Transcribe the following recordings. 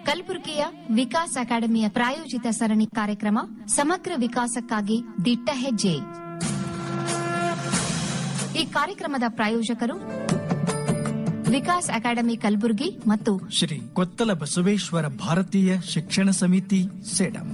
ಕಲಬುರಗಿಯ ವಿಕಾಸ್ ಅಕಾಡೆಮಿಯ ಪ್ರಾಯೋಜಿತ ಸರಣಿ ಕಾರ್ಯಕ್ರಮ ಸಮಗ್ರ ವಿಕಾಸಕ್ಕಾಗಿ ದಿಟ್ಟ ಹೆಜ್ಜೆ ಈ ಕಾರ್ಯಕ್ರಮದ ಪ್ರಾಯೋಜಕರು ವಿಕಾಸ್ ಅಕಾಡೆಮಿ ಕಲಬುರಗಿ ಮತ್ತು ಶ್ರೀ ಕೊತ್ತಲ ಬಸವೇಶ್ವರ ಭಾರತೀಯ ಶಿಕ್ಷಣ ಸಮಿತಿ ಸೇಡಂ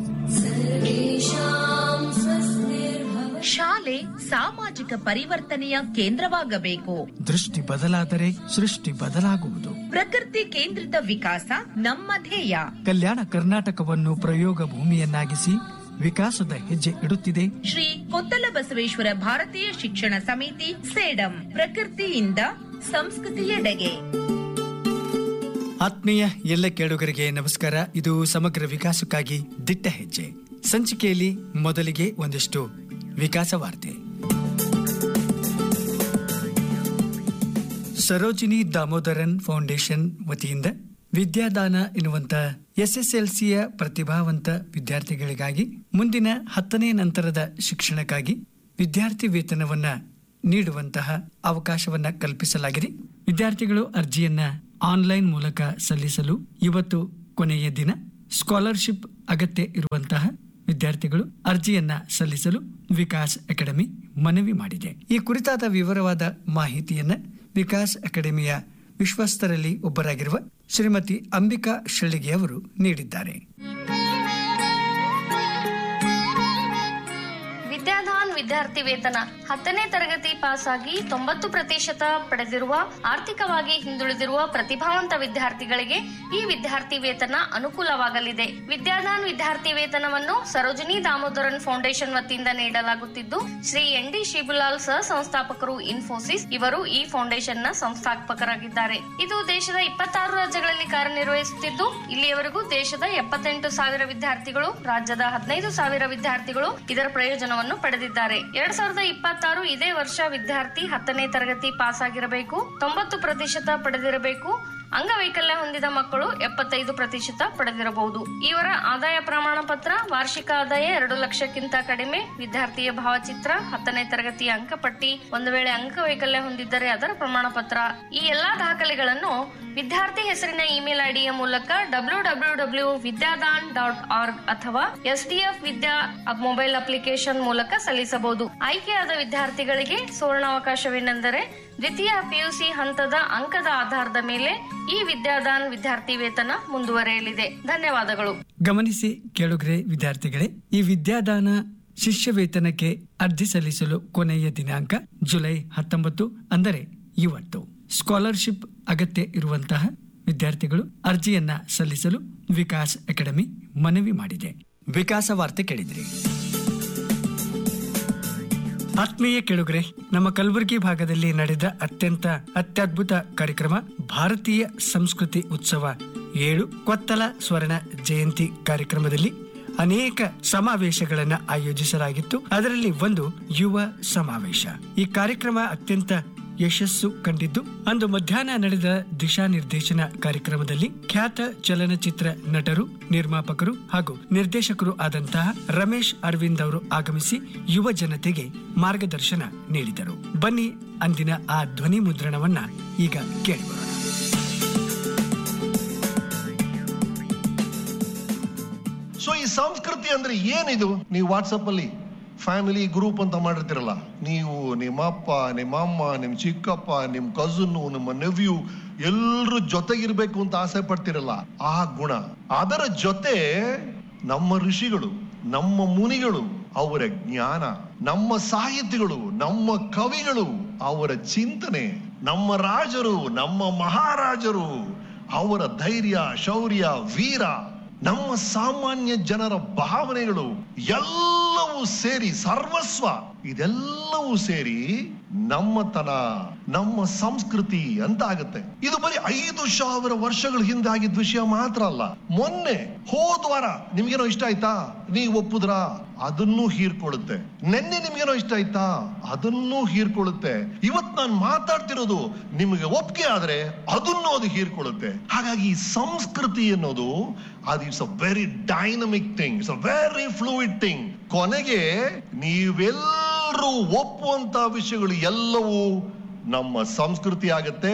ಶಾಲೆ ಸಾಮಾಜಿಕ ಪರಿವರ್ತನೆಯ ಕೇಂದ್ರವಾಗಬೇಕು ದೃಷ್ಟಿ ಬದಲಾದರೆ ಸೃಷ್ಟಿ ಬದಲಾಗುವುದು ಪ್ರಕೃತಿ ಕೇಂದ್ರಿತ ವಿಕಾಸ ನಮ್ಮ ಧ್ಯೇಯ ಕಲ್ಯಾಣ ಕರ್ನಾಟಕವನ್ನು ಪ್ರಯೋಗ ಭೂಮಿಯನ್ನಾಗಿಸಿ ವಿಕಾಸದ ಹೆಜ್ಜೆ ಇಡುತ್ತಿದೆ ಶ್ರೀ ಕೊತ್ತಲ ಬಸವೇಶ್ವರ ಭಾರತೀಯ ಶಿಕ್ಷಣ ಸಮಿತಿ ಸೇಡಂ ಪ್ರಕೃತಿಯಿಂದ ಸಂಸ್ಕೃತಿಯೆಡೆಗೆ ಆತ್ಮೀಯ ಎಲ್ಲ ಕೇಳುಗರಿಗೆ ನಮಸ್ಕಾರ ಇದು ಸಮಗ್ರ ವಿಕಾಸಕ್ಕಾಗಿ ದಿಟ್ಟ ಹೆಜ್ಜೆ ಸಂಚಿಕೆಯಲ್ಲಿ ಮೊದಲಿಗೆ ಒಂದಿಷ್ಟು ವಿಕಾಸ ವಾರ್ತೆ ಸರೋಜಿನಿ ದಾಮೋದರನ್ ಫೌಂಡೇಶನ್ ವತಿಯಿಂದ ವಿದ್ಯಾದಾನ ಎನ್ನುವಂತ ಎಸ್ಎಸ್ಎಲ್ಸಿಯ ಪ್ರತಿಭಾವಂತ ವಿದ್ಯಾರ್ಥಿಗಳಿಗಾಗಿ ಮುಂದಿನ ಹತ್ತನೇ ನಂತರದ ಶಿಕ್ಷಣಕ್ಕಾಗಿ ವಿದ್ಯಾರ್ಥಿ ವೇತನವನ್ನ ನೀಡುವಂತಹ ಅವಕಾಶವನ್ನ ಕಲ್ಪಿಸಲಾಗಿದೆ ವಿದ್ಯಾರ್ಥಿಗಳು ಅರ್ಜಿಯನ್ನ ಆನ್ಲೈನ್ ಮೂಲಕ ಸಲ್ಲಿಸಲು ಇವತ್ತು ಕೊನೆಯ ದಿನ ಸ್ಕಾಲರ್ಶಿಪ್ ಅಗತ್ಯ ಇರುವಂತಹ ವಿದ್ಯಾರ್ಥಿಗಳು ಅರ್ಜಿಯನ್ನ ಸಲ್ಲಿಸಲು ವಿಕಾಸ್ ಅಕಾಡೆಮಿ ಮನವಿ ಮಾಡಿದೆ ಈ ಕುರಿತಾದ ವಿವರವಾದ ಮಾಹಿತಿಯನ್ನ ವಿಕಾಸ್ ಅಕಾಡೆಮಿಯ ವಿಶ್ವಸ್ತರಲ್ಲಿ ಒಬ್ಬರಾಗಿರುವ ಶ್ರೀಮತಿ ಅಂಬಿಕಾ ಶಳ್ಳಿಗೆ ಅವರು ನೀಡಿದ್ದಾರೆ ವಿದ್ಯಾದಾನ್ ವಿದ್ಯಾರ್ಥಿ ವೇತನ ಹತ್ತನೇ ತರಗತಿ ಪಾಸ್ ಆಗಿ ತೊಂಬತ್ತು ಪ್ರತಿಶತ ಪಡೆದಿರುವ ಆರ್ಥಿಕವಾಗಿ ಹಿಂದುಳಿದಿರುವ ಪ್ರತಿಭಾವಂತ ವಿದ್ಯಾರ್ಥಿಗಳಿಗೆ ಈ ವಿದ್ಯಾರ್ಥಿ ವೇತನ ಅನುಕೂಲವಾಗಲಿದೆ ವಿದ್ಯಾದಾನ್ ವಿದ್ಯಾರ್ಥಿ ವೇತನವನ್ನು ಸರೋಜಿನಿ ದಾಮೋದರನ್ ಫೌಂಡೇಶನ್ ವತಿಯಿಂದ ನೀಡಲಾಗುತ್ತಿದ್ದು ಶ್ರೀ ಎನ್ ಡಿ ಶಿಬುಲಾಲ್ ಸಹ ಸಂಸ್ಥಾಪಕರು ಇನ್ಫೋಸಿಸ್ ಇವರು ಈ ಫೌಂಡೇಶನ್ ನ ಸಂಸ್ಥಾಪಕರಾಗಿದ್ದಾರೆ ಇದು ದೇಶದ ಇಪ್ಪತ್ತಾರು ರಾಜ್ಯಗಳಲ್ಲಿ ಕಾರ್ಯನಿರ್ವಹಿಸುತ್ತಿದ್ದು ಇಲ್ಲಿಯವರೆಗೂ ದೇಶದ ಎಪ್ಪತ್ತೆಂಟು ಸಾವಿರ ವಿದ್ಯಾರ್ಥಿಗಳು ರಾಜ್ಯದ ಹದಿನೈದು ಸಾವಿರ ವಿದ್ಯಾರ್ಥಿಗಳು ಇದರ ಪ್ರಯೋಜನವನ್ನು ಪಡೆದಿದ್ದಾರೆ ಎರಡ್ ಸಾವಿರದ ಇಪ್ಪತ್ತಾರು ಇದೇ ವರ್ಷ ವಿದ್ಯಾರ್ಥಿ ಹತ್ತನೇ ತರಗತಿ ಪಾಸ್ ಆಗಿರಬೇಕು ತೊಂಬತ್ತು ಪ್ರತಿಶತ ಪಡೆದಿರಬೇಕು ಅಂಗವೈಕಲ್ಯ ಹೊಂದಿದ ಮಕ್ಕಳು ಎಪ್ಪತ್ತೈದು ಪ್ರತಿಶತ ಪಡೆದಿರಬಹುದು ಇವರ ಆದಾಯ ಪ್ರಮಾಣ ಪತ್ರ ವಾರ್ಷಿಕ ಆದಾಯ ಎರಡು ಲಕ್ಷಕ್ಕಿಂತ ಕಡಿಮೆ ವಿದ್ಯಾರ್ಥಿಯ ಭಾವಚಿತ್ರ ಹತ್ತನೇ ತರಗತಿಯ ಅಂಕಪಟ್ಟಿ ಒಂದು ವೇಳೆ ಅಂಗವೈಕಲ್ಯ ಹೊಂದಿದ್ದರೆ ಅದರ ಪ್ರಮಾಣ ಪತ್ರ ಈ ಎಲ್ಲಾ ದಾಖಲೆಗಳನ್ನು ವಿದ್ಯಾರ್ಥಿ ಹೆಸರಿನ ಇಮೇಲ್ ಐಡಿಯ ಮೂಲಕ W W W Vidyadhan dot org ಅಥವಾ ಎಸ್ಡಿಎಫ್ ವಿದ್ಯಾ ಮೊಬೈಲ್ ಅಪ್ಲಿಕೇಶನ್ ಮೂಲಕ ಸಲ್ಲಿಸಬಹುದು ಆಯ್ಕೆಯಾದ ವಿದ್ಯಾರ್ಥಿಗಳಿಗೆ ಸುವರ್ಣಾವಕಾಶವೇನೆಂದರೆ ದ್ವಿತೀಯ ಪಿಯುಸಿ ಹಂತದ ಅಂಕದ ಆಧಾರದ ಮೇಲೆ ಈ ವಿದ್ಯಾದಾನ್ ವಿದ್ಯಾರ್ಥಿ ವೇತನ ಮುಂದುವರೆಯಲಿದೆ ಧನ್ಯವಾದಗಳು ಗಮನಿಸಿ ಕೇಳುಗರೆ ವಿದ್ಯಾರ್ಥಿಗಳೇ ಈ ವಿದ್ಯಾದಾನ ಶಿಷ್ಯ ವೇತನಕ್ಕೆ ಅರ್ಜಿ ಸಲ್ಲಿಸಲು ಕೊನೆಯ ದಿನಾಂಕ ಜುಲೈ ಹತ್ತೊಂಬತ್ತು ಅಂದರೆ ಇವತ್ತು ಸ್ಕಾಲರ್ಶಿಪ್ ಅಗತ್ಯ ಇರುವಂತಹ ವಿದ್ಯಾರ್ಥಿಗಳು ಅರ್ಜಿಯನ್ನ ಸಲ್ಲಿಸಲು ವಿಕಾಸ್ ಅಕಾಡೆಮಿ ಮನವಿ ಮಾಡಿದೆ ವಿಕಾಸ ವಾರ್ತೆ ಕೇಳಿದ್ರಿ ಆತ್ಮೀಯ ಕೇಳುಗರೆ ನಮ್ಮ ಕಲಬುರಗಿ ಭಾಗದಲ್ಲಿ ನಡೆದ ಅತ್ಯಂತ ಅತ್ಯದ್ಭುತ ಕಾರ್ಯಕ್ರಮ ಭಾರತೀಯ ಸಂಸ್ಕೃತಿ ಉತ್ಸವ ಏಳು ಕೊತ್ತಲ ಸ್ವರ್ಣ ಜಯಂತಿ ಕಾರ್ಯಕ್ರಮದಲ್ಲಿ ಅನೇಕ ಸಮಾವೇಶಗಳನ್ನ ಆಯೋಜಿಸಲಾಗಿತ್ತು ಅದರಲ್ಲಿ ಒಂದು ಯುವ ಸಮಾವೇಶ ಈ ಕಾರ್ಯಕ್ರಮ ಅತ್ಯಂತ ಯಶಸ್ಸು ಕಂಡಿದ್ದು ಅಂದು ಮಧ್ಯಾಹ್ನ ನಡೆದ ದಿಶಾ ನಿರ್ದೇಶನ ಕಾರ್ಯಕ್ರಮದಲ್ಲಿ ಖ್ಯಾತ ಚಲನಚಿತ್ರ ನಟರು ನಿರ್ಮಾಪಕರು ಹಾಗೂ ನಿರ್ದೇಶಕರು ಆದಂತಹ ರಮೇಶ್ ಅರವಿಂದ್ ಅವರು ಆಗಮಿಸಿ ಯುವ ಜನತೆಗೆ ಮಾರ್ಗದರ್ಶನ ನೀಡಿದರು ಬನ್ನಿ ಅಂದಿನ ಆ ಧ್ವನಿ ಮುದ್ರಣವನ್ನ ಈಗ ಕೇಳಿಬರೋಣ ಸೊ ಈ ಸಂಸ್ಕೃತಿ ಅಂದ್ರೆ ಏನಿದು ನೀವು ವಾಟ್ಸಪ್ ಅಲ್ಲಿ ಫ್ಯಾಮಿಲಿ ಗ್ರೂಪ್ ಅಂತ ಮಾಡಿರ್ತೀರಲ್ಲ ನೀವು ನಿಮ್ಮ ಅಪ್ಪ ನಿಮ್ಮ ಅಮ್ಮ ನಿಮ್ ಚಿಕ್ಕಪ್ಪ ನಿಮ್ ಕಸನ್ನು ನಿಮ್ಮ ನೆವ್ಯೂ ಎಲ್ರು ಜೊತೆಗಿರ್ಬೇಕು ಅಂತ ಆಸೆ ಪಡ್ತಿರಲ್ಲ ಆ ಗುಣ ಅದರ ಜೊತೆ ನಮ್ಮ ಋಷಿಗಳು ನಮ್ಮ ಮುನಿಗಳು ಅವರ ಜ್ಞಾನ ನಮ್ಮ ಸಾಹಿತಿಗಳು ನಮ್ಮ ಕವಿಗಳು ಅವರ ಚಿಂತನೆ ನಮ್ಮ ರಾಜರು ನಮ್ಮ ಮಹಾರಾಜರು ಅವರ ಧೈರ್ಯ ಶೌರ್ಯ ವೀರ ನಮ್ಮ ಸಾಮಾನ್ಯ ಜನರ ಭಾವನೆಗಳು ಎಲ್ಲವೂ ಸೇರಿ ಸರ್ವಸ್ವ ಇದೆಲ್ಲವೂ ಸೇರಿ ನಮ್ಮತನ ನಮ್ಮ ಸಂಸ್ಕೃತಿ ಅಂತ ಆಗುತ್ತೆ ಇದು ಬರೀ ಐದು ಸಾವಿರ ವರ್ಷಗಳ ಹಿಂದೆ ಆಗಿದ್ದ ವಿಷಯ ಮಾತ್ರ ಅಲ್ಲ ಮೊನ್ನೆ ಹೋದ್ವಾರ ನಿಮ್ಗೇನೋ ಇಷ್ಟ ಆಯ್ತಾ ನೀವು ಒಪ್ಪುದ್ರಾ ಅದನ್ನೂ ಹೀರ್ಕೊಳ್ಳುತ್ತೆ ನೆನ್ನೆ ನಿಮ್ಗೇನೋ ಇಷ್ಟ ಆಯ್ತಾ ಅದನ್ನೂ ಹೀರ್ಕೊಳ್ಳುತ್ತೆ ಇವತ್ ನಾನು ಮಾತಾಡ್ತಿರೋದು ನಿಮಗೆ ಒಪ್ಪಿಗೆ ಆದ್ರೆ ಅದನ್ನು ಅದು ಹೀರ್ಕೊಳ್ಳುತ್ತೆ ಹಾಗಾಗಿ ಈ ಸಂಸ್ಕೃತಿ ಅನ್ನೋದು ಅದು it's a very dynamic thing it's a very fluid thing ಕೊನೆಗೆ ನೀವೆಲ್ಲರೂ ಒಪ್ಪುವಂತ ವಿಷಯಗಳು ಎಲ್ಲವೂ ನಮ್ಮ ಸಂಸ್ಕೃತಿ ಆಗತ್ತೆ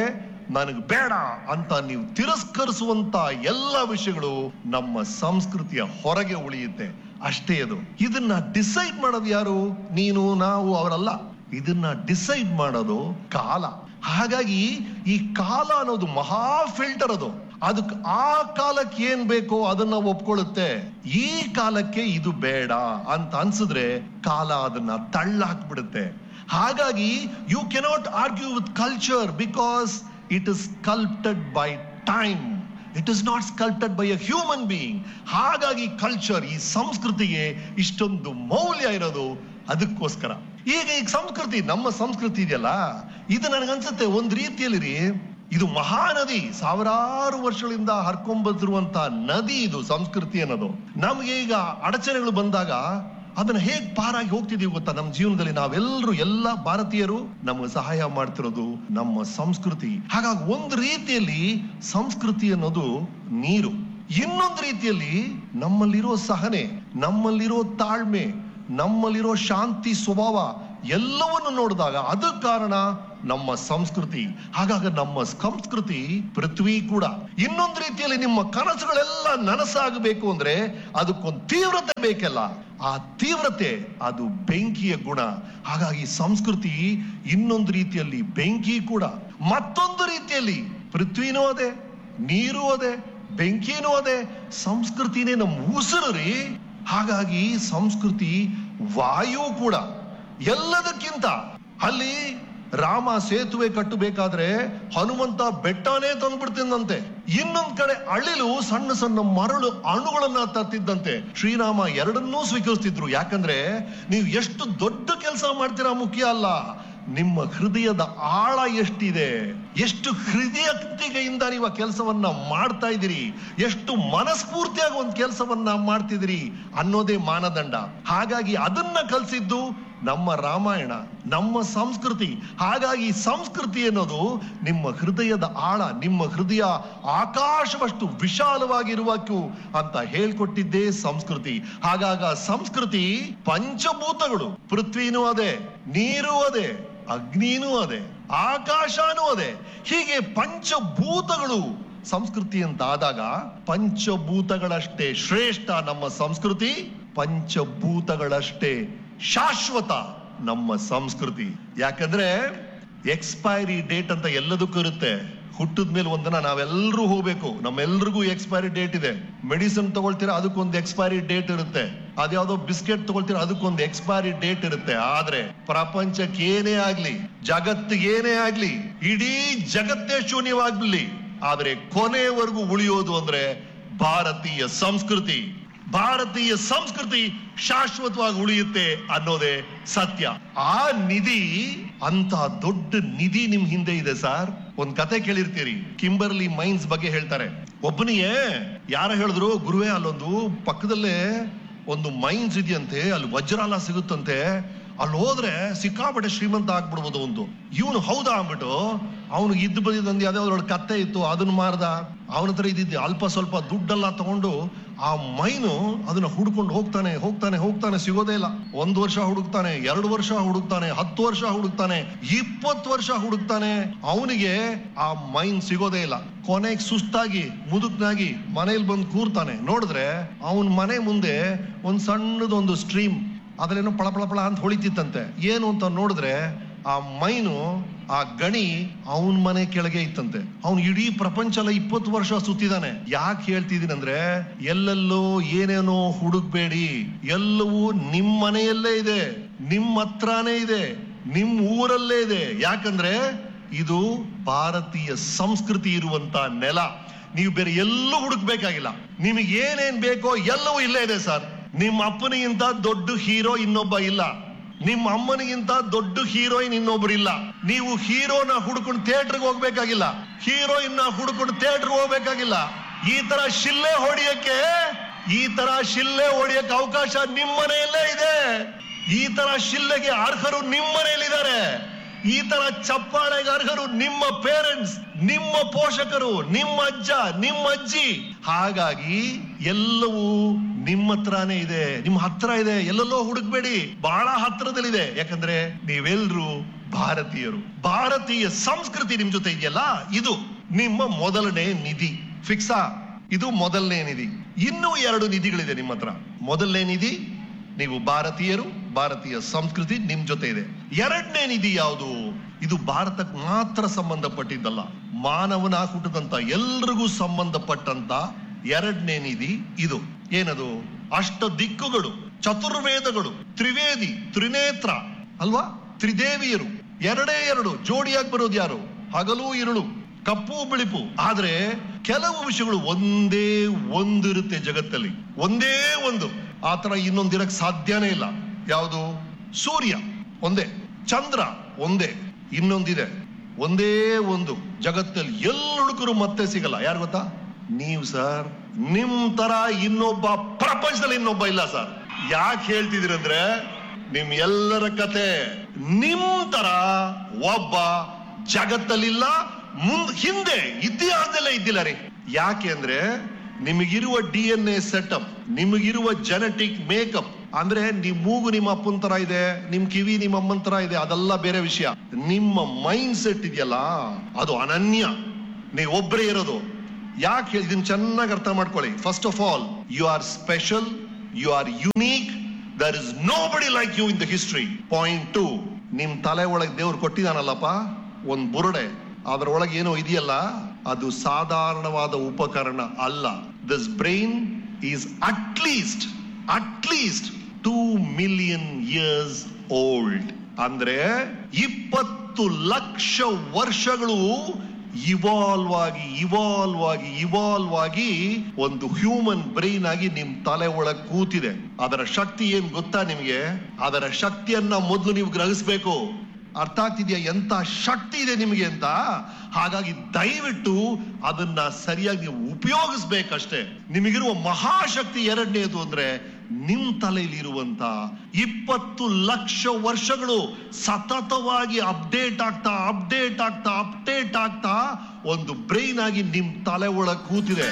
ನನಗೆ ಬೇಡ ಅಂತ ನೀವು ತಿರಸ್ಕರಿಸುವಂತ ಎಲ್ಲ ವಿಷಯಗಳು ನಮ್ಮ ಸಂಸ್ಕೃತಿಯ ಹೊರಗೆ ಉಳಿಯುತ್ತೆ ಅಷ್ಟೇ ಅದು ಇದನ್ನ ಡಿಸೈಡ್ ಮಾಡೋದು ಯಾರು ನೀನು ನಾವು ಅವರಲ್ಲ ಇದನ್ನ ಡಿಸೈಡ್ ಮಾಡೋದು ಕಾಲ ಹಾಗಾಗಿ ಈ ಕಾಲ ಅನ್ನೋದು ಮಹಾ ಫಿಲ್ಟರ್ ಅದು ಅದಕ್ಕೆ ಆ ಕಾಲಕ್ಕೆ ಏನ್ ಬೇಕೋ ಅದನ್ನ ಒಪ್ಕೊಳ್ಳುತ್ತೆ ಈ ಕಾಲಕ್ಕೆ ಇದು ಬೇಡ ಅಂತ ಅನ್ಸಿದ್ರೆ ಕಾಲ ಅದನ್ನ ತಳ್ಳಾಕ್ಬಿಡುತ್ತೆ ಹಾಗಾಗಿ you cannot argue with culture because it is sculpted by time it is not sculpted by a human being ಹಾಗಾಗಿ ಕಲ್ಚರ್ ಈ ಸಂಸ್ಕೃತಿಗೆ ಇಷ್ಟೊಂದು ಮೌಲ್ಯ ಇರೋದು ಅದಕ್ಕೋಸ್ಕರ ಈಗ ಈ ಸಂಸ್ಕೃತಿ ನಮ್ಮ ಸಂಸ್ಕೃತಿ ಇದೆಯಲ್ಲ ಇದು ನನಗನ್ಸುತ್ತೆ ಒಂದ್ ರೀತಿಯಲ್ಲಿ ರೀ ಇದು ಮಹಾನದಿ ಸಾವಿರಾರು ವರ್ಷಗಳಿಂದ ಹರ್ಕೊಂಬಂದಿರುವಂತ ನದಿ ಇದು ಸಂಸ್ಕೃತಿ ಅನ್ನೋದು ನಮ್ಗೆ ಈಗ ಅಡಚಣೆಗಳು ಬಂದಾಗ ಅದನ್ನ ಹೇಗ್ ಪಾರಾಗಿ ಹೋಗ್ತಿದೀವಿ ಗೊತ್ತಾ ನಮ್ಮ ಜೀವನದಲ್ಲಿ ನಾವೆಲ್ಲರೂ ಎಲ್ಲ ಭಾರತೀಯರು ನಮಗೆ ಸಹಾಯ ಮಾಡ್ತಿರೋದು ನಮ್ಮ ಸಂಸ್ಕೃತಿ ಹಾಗಾಗಿ ಒಂದು ರೀತಿಯಲ್ಲಿ ಸಂಸ್ಕೃತಿ ಅನ್ನೋದು ನೀರು ಇನ್ನೊಂದು ರೀತಿಯಲ್ಲಿ ನಮ್ಮಲ್ಲಿರೋ ಸಹನೆ ನಮ್ಮಲ್ಲಿರೋ ತಾಳ್ಮೆ ನಮ್ಮಲ್ಲಿರೋ ಶಾಂತಿ ಸ್ವಭಾವ ಎಲ್ಲವನ್ನು ನೋಡಿದಾಗ ಅದಕ್ಕೆ ಕಾರಣ ನಮ್ಮ ಸಂಸ್ಕೃತಿ ಹಾಗಾಗಿ ನಮ್ಮ ಸಂಸ್ಕೃತಿ ಪೃಥ್ವಿ ಕೂಡ ಇನ್ನೊಂದು ರೀತಿಯಲ್ಲಿ ನಿಮ್ಮ ಕನಸುಗಳೆಲ್ಲ ನನಸಾಗಬೇಕು ಅಂದ್ರೆ ಅದಕ್ಕೊಂದು ತೀವ್ರತೆ ಬೇಕಲ್ಲ ಆ ತೀವ್ರತೆ ಅದು ಬೆಂಕಿಯ ಗುಣ ಹಾಗಾಗಿ ಸಂಸ್ಕೃತಿ ಇನ್ನೊಂದು ರೀತಿಯಲ್ಲಿ ಬೆಂಕಿ ಕೂಡ ಮತ್ತೊಂದು ರೀತಿಯಲ್ಲಿ ಪೃಥ್ವಿನೂ ಅದೇ ನೀರು ಅದೇ ಬೆಂಕಿನೂ ಅದೇ ಸಂಸ್ಕೃತಿನೇ ನಮ್ಮ ಉಸಿರು ರೀ ಹಾಗಾಗಿ ಸಂಸ್ಕೃತಿ ವಾಯು ಕೂಡ ಎಲ್ಲದಕ್ಕಿಂತ ಅಲ್ಲಿ ರಾಮ ಸೇತುವೆ ಕಟ್ಟಬೇಕಾದ್ರೆ ಹನುಮಂತ ಬೆಟ್ಟನೇ ತಂದ್ಬಿಡ್ತಿದ್ದಂತೆ ಇನ್ನೊಂದ್ ಕಡೆ ಅಳಿಲು ಸಣ್ಣ ಸಣ್ಣ ಮರಳು ಅಣುಗಳನ್ನ ತರ್ತಿದ್ದಂತೆ ಶ್ರೀರಾಮ ಎರಡನ್ನೂ ಸ್ವೀಕರಿಸ್ತಿದ್ರು ಯಾಕಂದ್ರೆ ನೀವು ಎಷ್ಟು ದೊಡ್ಡ ಕೆಲಸ ಮಾಡ್ತೀರಾ ಮುಖ್ಯ ಅಲ್ಲ ನಿಮ್ಮ ಹೃದಯದ ಆಳ ಎಷ್ಟಿದೆ ಎಷ್ಟು ಹೃದಯತೆಯಿಂದ ನೀವು ಆ ಕೆಲಸವನ್ನ ಮಾಡ್ತಾ ಇದ್ದೀರಿ ಎಷ್ಟು ಮನಸ್ಫೂರ್ತಿಯಾಗಿ ಒಂದು ಕೆಲಸವನ್ನ ಮಾಡ್ತಿದ್ದೀರಿ ಅನ್ನೋದೇ ಮಾನದಂಡ ಹಾಗಾಗಿ ಅದನ್ನ ಕಲಿಸಿದ್ದು ನಮ್ಮ ರಾಮಾಯಣ ನಮ್ಮ ಸಂಸ್ಕೃತಿ ಹಾಗಾಗಿ ಸಂಸ್ಕೃತಿ ಅನ್ನೋದು ನಿಮ್ಮ ಹೃದಯದ ಆಳ ನಿಮ್ಮ ಹೃದಯ ಆಕಾಶವಷ್ಟು ವಿಶಾಲವಾಗಿರುವಕ್ಕೂ ಅಂತ ಹೇಳ್ಕೊಟ್ಟಿದ್ದೇ ಸಂಸ್ಕೃತಿ ಹಾಗಾಗ ಸಂಸ್ಕೃತಿ ಪಂಚಭೂತಗಳು ಪೃಥ್ವಿನೂ ಅದೇ ನೀರು ಅದೇ ಅಗ್ನಿನೂ ಅದೇ ಆಕಾಶನೂ ಅದೇ ಹೀಗೆ ಪಂಚಭೂತಗಳು ಸಂಸ್ಕೃತಿ ಅಂತ ಆದಾಗ ಪಂಚಭೂತಗಳಷ್ಟೇ ಶ್ರೇಷ್ಠ ನಮ್ಮ ಸಂಸ್ಕೃತಿ ಪಂಚಭೂತಗಳಷ್ಟೇ ಶಾಶ್ವತ ನಮ್ಮ ಸಂಸ್ಕೃತಿ ಯಾಕಂದ್ರೆ ಎಕ್ಸ್ಪೈರಿ ಡೇಟ್ ಅಂತ ಎಲ್ಲದಕ್ಕೂ ಇರುತ್ತೆ ಹುಟ್ಟಿದ ಮೇಲೆ ಒಂದನ ನಾವೆಲ್ಲರೂ ಹೋಗ್ಬೇಕು ನಮ್ಮೆಲ್ರಿಗೂ ಎಕ್ಸ್ಪೈರಿ ಡೇಟ್ ಇದೆ ಮೆಡಿಸಿನ್ ತಗೊಳ್ತೀರಾ ಅದಕ್ಕೊಂದು ಎಕ್ಸ್ಪೈರಿ ಡೇಟ್ ಇರುತ್ತೆ ಅದ್ಯಾವುದೋ ಬಿಸ್ಕೆಟ್ ತಗೊಳ್ತೀರಾ ಅದಕ್ಕೊಂದು ಎಕ್ಸ್ಪೈರಿ ಡೇಟ್ ಇರುತ್ತೆ ಆದ್ರೆ ಪ್ರಪಂಚಕ್ಕೆ ಏನೇ ಆಗ್ಲಿ ಜಗತ್ತಿಗೆ ಏನೇ ಆಗ್ಲಿ ಇಡೀ ಜಗತ್ತೇ ಶೂನ್ಯವಾಗ್ಲಿ ಆದ್ರೆ ಕೊನೆಯವರೆಗೂ ಉಳಿಯೋದು ಅಂದ್ರೆ ಭಾರತೀಯ ಸಂಸ್ಕೃತಿ ಭಾರತೀಯ ಸಂಸ್ಕೃತಿ ಶಾಶ್ವತವಾಗಿ ಉಳಿಯುತ್ತೆ ಅನ್ನೋದೇ ಸತ್ಯ ಆ ನಿಧಿ ಅಂತ ದೊಡ್ಡ ನಿಧಿ ನಿಮ್ ಹಿಂದೆ ಇದೆ ಸರ್ ಒಂದ್ ಕತೆ ಕೇಳಿರ್ತೀರಿ ಕಿಂಬರ್ಲಿ ಮೈನ್ಸ್ ಬಗ್ಗೆ ಹೇಳ್ತಾರೆ ಒಬ್ಬನಿಗೆ ಯಾರ ಹೇಳಿದ್ರು ಗುರುವೇ ಅಲ್ಲೊಂದು ಪಕ್ಕದಲ್ಲೇ ಒಂದು ಮೈನ್ಸ್ ಇದೆಯಂತೆ ಅಲ್ಲಿ ವಜ್ರಾಲ ಸಿಗುತ್ತಂತೆ ಅಲ್ಲಿ ಹೋದ್ರೆ ಸಿಕ್ಕಾಪಟ್ಟೆ ಶ್ರೀಮಂತ ಆಗ್ಬಿಡ್ಬೋದು ಒಂದು ಇವನು ಹೌದಾ ಅಂದ್ಬಿಟ್ಟು ಅವನು ಇದ್ದು ಬಂದಿದ್ದಂದು ಯಾವ್ದಾದ್ರು ಕತ್ತೆ ಇತ್ತು ಅದನ್ನ ಮಾರ್ದ ಅವನ ಹತ್ರ ಇದ್ದಿದ್ದು ಅಲ್ಪ ಸ್ವಲ್ಪ ದುಡ್ಡೆಲ್ಲ ತಗೊಂಡು ಆ ಮೈನು ಅದನ್ನ ಹುಡ್ಕೊಂಡು ಹೋಗ್ತಾನೆ ಹೋಗ್ತಾನೆ ಹೋಗ್ತಾನೆ ಸಿಗೋದೇ ಇಲ್ಲ ಒಂದು ವರ್ಷ ಹುಡುಕ್ತಾನೆ ಎರಡು ವರ್ಷ ಹುಡುಕ್ತಾನೆ ಹತ್ತು ವರ್ಷ ಹುಡುಕ್ತಾನೆ ಇಪ್ಪತ್ತು ವರ್ಷ ಹುಡುಕ್ತಾನೆ ಅವನಿಗೆ ಆ ಮೈನ್ ಸಿಗೋದೇ ಇಲ್ಲ ಕೊನೆಗೆ ಸುಸ್ತಾಗಿ ಮುದುಕ್ನಾಗಿ ಮನೇಲಿ ಬಂದು ಕೂರ್ತಾನೆ ನೋಡಿದ್ರೆ ಅವನ ಮನೆ ಮುಂದೆ ಒಂದ್ ಸಣ್ಣದೊಂದು ಸ್ಟ್ರೀಮ್ ಅದ್ರೇನೋ ಪಳ ಪಳ ಪಳ ಅಂತ ಹೊಳಿತಿತ್ತಂತೆ ಏನು ಅಂತ ನೋಡಿದ್ರೆ ಆ ಮೈನು ಆ ಗಣಿ ಅವನ್ ಮನೆ ಕೆಳಗೆ ಇತ್ತಂತೆ ಅವ್ನು ಇಡೀ ಪ್ರಪಂಚ ಎಲ್ಲ ಇಪ್ಪತ್ತು ವರ್ಷ ಸುತ್ತಿದಾನೆ ಯಾಕೆ ಹೇಳ್ತಿದ್ದೀನಿ ಅಂದ್ರೆ ಎಲ್ಲೆಲ್ಲೋ ಏನೇನೋ ಹುಡುಕ್ಬೇಡಿ ಎಲ್ಲವೂ ನಿಮ್ ಮನೆಯಲ್ಲೇ ಇದೆ ನಿಮ್ ಹತ್ರನೇ ಇದೆ ನಿಮ್ ಊರಲ್ಲೇ ಇದೆ ಯಾಕಂದ್ರೆ ಇದು ಭಾರತೀಯ ಸಂಸ್ಕೃತಿ ಇರುವಂತ ನೆಲ ನೀವು ಬೇರೆ ಎಲ್ಲೂ ಹುಡುಕ್ಬೇಕಾಗಿಲ್ಲ ನಿಮಗೆ ಏನೇನ್ ಬೇಕೋ ಎಲ್ಲವೂ ಇಲ್ಲೇ ಇದೆ ಸರ್ ನಿಮ್ಮ ಅಪ್ಪನಿಗಿಂತ ದೊಡ್ಡ ಹೀರೋ ಇನ್ನೊಬ್ಬ ಇಲ್ಲ ನಿಮ್ಮ ಅಮ್ಮನಿಗಿಂತ ದೊಡ್ಡ ಹೀರೋಯಿನ್ ಇನ್ನೊಬ್ರು ಇಲ್ಲ ನೀವು ಹೀರೋನ ಹುಡ್ಕೊಂಡು ಥಿಯೇಟರ್ಗೆ ಹೋಗ್ಬೇಕಾಗಿಲ್ಲ ಹೀರೋಯಿನ್ ನ ಹುಡ್ಕೊಂಡು ಥಿಯೇಟರ್ಗೆ ಹೋಗ್ಬೇಕಾಗಿಲ್ಲ ಈ ತರ ಶಿಲ್ಲೆ ಹೊಡಿಯಕ್ಕೆ ಈ ತರ ಶಿಲ್ಲೆ ಹೊಡಿಯಕ್ಕೆ ಅವಕಾಶ ನಿಮ್ಮ ಮನೆಯಲ್ಲೇ ಇದೆ ಈ ತರ ಶಿಲ್ಲೆಗೆ ಅರ್ಹರು ನಿಮ್ಮ ಮನೆಯಲ್ಲಿದ್ದಾರೆ ಈ ತರ ಚಪ್ಪಾಳೆಗೆ ಅರ್ಹರು ನಿಮ್ಮ ಪೇರೆಂಟ್ಸ್ ನಿಮ್ಮ ಪೋಷಕರು ನಿಮ್ಮ ಅಜ್ಜ ನಿಮ್ಮ ಅಜ್ಜಿ ಹಾಗಾಗಿ ಎಲ್ಲವೂ ನಿಮ್ಮ ಹತ್ರನೇ ಇದೆ ನಿಮ್ಮ ಹತ್ರ ಇದೆ ಎಲ್ಲೆಲ್ಲೋ ಹುಡುಕ್ಬೇಡಿ ಬಹಳ ಹತ್ರದಲ್ಲಿದೆ ಯಾಕಂದ್ರೆ ನೀವೆಲ್ರೂ ಭಾರತೀಯರು ಭಾರತೀಯ ಸಂಸ್ಕೃತಿ ನಿಮ್ ಜೊತೆ ಇದೆಯಲ್ಲ ಇದು ನಿಮ್ಮ ಮೊದಲನೇ ನಿಧಿ ಫಿಕ್ಸಾ ಇದು ಮೊದಲನೇ ನಿಧಿ ಇನ್ನೂ ಎರಡು ನಿಧಿಗಳಿದೆ ನಿಮ್ಮ ಹತ್ರ ಮೊದಲನೇ ನಿಧಿ ನೀವು ಭಾರತೀಯರು ಭಾರತೀಯ ಸಂಸ್ಕೃತಿ ನಿಮ್ ಜೊತೆ ಇದೆ ಎರಡನೇ ನಿಧಿ ಯಾವುದು ಇದು ಭಾರತಕ್ಕೆ ಮಾತ್ರ ಸಂಬಂಧಪಟ್ಟಿದ್ದಲ್ಲ ಮಾನವನ ಹುಟ್ಟದಂತ ಎಲ್ರಿಗೂ ಸಂಬಂಧಪಟ್ಟಂತ ಎರಡನೇ ನಿಧಿ ಇದು ಏನದು ಅಷ್ಟ ದಿಕ್ಕುಗಳು ಚತುರ್ವೇದಗಳು ತ್ರಿವೇದಿ ತ್ರಿನೇತ್ರ ಅಲ್ವಾ ತ್ರಿದೇವಿಯರು ಎರಡೇ ಎರಡು ಜೋಡಿಯಾಗಿ ಬರೋದು ಯಾರು ಹಗಲು ഇരുಳು ಕಪ್ಪು ಬಿಳಿಪು ಆದ್ರೆ ಕೆಲವು ವಿಷಯಗಳು ಒಂದೇ ಒಂದಿರುತ್ತೆ ಜಗತ್ತಲ್ಲಿ ಒಂದೇ ಒಂದು ಆತರ ಇನ್ನೊಂದಿರಕ್ ಸಾಧ್ಯನೇ ಇಲ್ಲ ಯಾವುದು ಸೂರ್ಯ ಒಂದೇ ಚಂದ್ರ ಒಂದೇ ಇನ್ನೊಂದಿದೆ ಒಂದೇ ಒಂದು ಜಗತ್ತಲ್ಲಿ ಎಲ್ಲಿ ಹುಡುಕರು ಮತ್ತೆ ಸಿಗಲ್ಲ ಯಾರು ಗೊತ್ತಾ ನೀವು ಸರ್ ನಿಮ್ ತರ ಇನ್ನೊಬ್ಬ ಪ್ರಪಂಚದಲ್ಲಿ ಇನ್ನೊಬ್ಬ ಇಲ್ಲ ಸರ್ ಯಾಕೆ ಹೇಳ್ತಿದ್ದೀರಂದ್ರೆ ನಿಮ್ ಎಲ್ಲರ ಕತೆ ನಿಮ್ ತರ ಒಬ್ಬ ಜಗತ್ತಲ್ಲಿಲ್ಲ ಮುಂದ್ ಹಿಂದೆ ಇತಿಹಾಸದಲ್ಲೇ ಇದ್ದಿಲ್ಲ ರೀ ಯಾಕೆ ಅಂದ್ರೆ ನಿಮಗಿರುವ ಡಿ ಎನ್ ಎ ಸೆಟಪ್ ನಿಮಗಿರುವ ಜೆನೆಟಿಕ್ ಮೇಕಪ್ ಅಂದ್ರೆ ನಿಮ್ ಮೂಗು ನಿಮ್ಮ ಅಪ್ಪನ ತರ ಇದೆ ನಿಮ್ ಕಿವಿ ನಿಮ್ಮ ಅಮ್ಮನ ತರ ಇದೆ ಅದೆಲ್ಲ ಬೇರೆ ವಿಷಯ ನಿಮ್ಮ ಮೈಂಡ್ ಸೆಟ್ ಇದೆಯಲ್ಲ ಅದು ಅನನ್ಯ ನೀವು ಒಬ್ಬರೇ ಇರೋದು ಯಾಕೆ ಇದನ್ನ ಚೆನ್ನಾಗಿ ಅರ್ಥ ಮಾಡ್ಕೊಳ್ಳಿ first of all you are special you are unique there is nobody like you in the history point to ನಿಮ್ ತಲೆ ಒಳಗೆ ದೇವ್ರು ಕೊಟ್ಟಿದಾನಲ್ಲಪ್ಪ ಒಂದ್ ಬುರುಡೆ ಅದರೊಳಗೆ ಏನೋ ಇದೆಯಲ್ಲ ಅದು ಸಾಧಾರಣವಾದ ಉಪಕರಣ ಅಲ್ಲ this brain is at least at least two million years old ಅಂದ್ರೆ ಇಪ್ಪತ್ತು ಲಕ್ಷ ವರ್ಷಗಳು ಇವಾಲ್ವ್ ಆಗಿ ಇವಾಲ್ವ್ ಆಗಿ ಇವಾಲ್ವ್ ಆಗಿ ಒಂದು ಹ್ಯೂಮನ್ ಬ್ರೈನ್ ಆಗಿ ನಿಮ್ ತಲೆ ಒಳಗ್ ಕೂತಿದೆ ಅದರ ಶಕ್ತಿ ಏನ್ ಗೊತ್ತಾ ನಿಮ್ಗೆ ಅದರ ಶಕ್ತಿಯನ್ನ ಮೊದಲು ನೀವು ಗ್ರಹಿಸ್ಬೇಕು ಅರ್ಥ ಆಗ್ತಿದ್ಯಾ ಎಂತ ಶಕ್ತಿ ಇದೆ ನಿಮಗೆ ಅಂತ ಹಾಗಾಗಿ ದಯವಿಟ್ಟು ಅದನ್ನ ಸರಿಯಾಗಿ ನೀವು ಉಪಯೋಗಿಸ್ಬೇಕಷ್ಟೇ ನಿಮಗಿರುವ ಮಹಾಶಕ್ತಿ ಎರಡನೇದು ಅಂದ್ರೆ ನಿಮ್ ತಲೆಯಲ್ಲಿ ಇರುವಂತ ಇಪ್ಪತ್ತು ಲಕ್ಷ ವರ್ಷಗಳು ಸತತವಾಗಿ ಅಪ್ಡೇಟ್ ಆಗ್ತಾ ಅಪ್ಡೇಟ್ ಆಗ್ತಾ ಅಪ್ಡೇಟ್ ಆಗ್ತಾ ಒಂದು ಬ್ರೈನ್ ಆಗಿ ನಿಮ್ ತಲೆ ಒಳಗ್ ಕೂತಿದೆ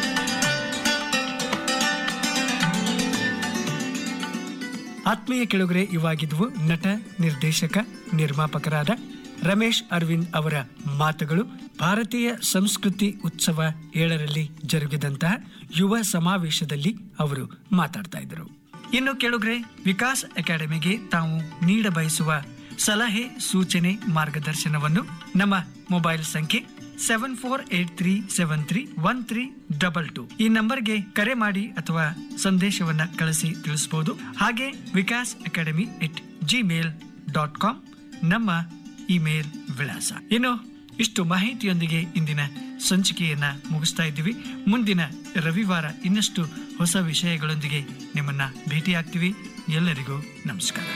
ಆತ್ಮೀಯ ಕೆಳಗರೆ ಇವಾಗಿದ್ವು ನಟ ನಿರ್ದೇಶಕ ನಿರ್ಮಾಪಕರಾದ ರಮೇಶ್ ಅರವಿಂದ್ ಅವರ ಮಾತುಗಳು ಭಾರತೀಯ ಸಂಸ್ಕೃತಿ ಉತ್ಸವ ಏಳರಲ್ಲಿ ಜರುಗಿದಂತಹ ಯುವ ಸಮಾವೇಶದಲ್ಲಿ ಅವರು ಮಾತಾಡ್ತಾ ಇದ್ರು ಇನ್ನು ಕೆಳಗರೆ ವಿಕಾಸ್ ಅಕಾಡೆಮಿಗೆ ತಾವು ನೀಡ ಬಯಸುವ ಸಲಹೆ ಸೂಚನೆ ಮಾರ್ಗದರ್ಶನವನ್ನು ನಮ್ಮ ಮೊಬೈಲ್ ಸಂಖ್ಯೆ seven four eight three seven three one three double two ಈ ನಂಬರ್ಗೆ ಕರೆ ಮಾಡಿ ಅಥವಾ ಸಂದೇಶವನ್ನ ಕಳಿಸಿ ತಿಳಿಸಬಹುದು ಹಾಗೆ Vikas academy at Gmail dot com ನಮ್ಮ ಇಮೇಲ್ ವಿಳಾಸ ಇನ್ನು ಇಷ್ಟು ಮಾಹಿತಿಯೊಂದಿಗೆ ಇಂದಿನ ಸಂಚಿಕೆಯನ್ನ ಮುಗಿಸ್ತಾ ಇದ್ದೀವಿ ಮುಂದಿನ ರವಿವಾರ ಇನ್ನಷ್ಟು ಹೊಸ ವಿಷಯಗಳೊಂದಿಗೆ ನಿಮ್ಮನ್ನ ಭೇಟಿಯಾಗ್ತೀವಿ ಎಲ್ಲರಿಗೂ ನಮಸ್ಕಾರ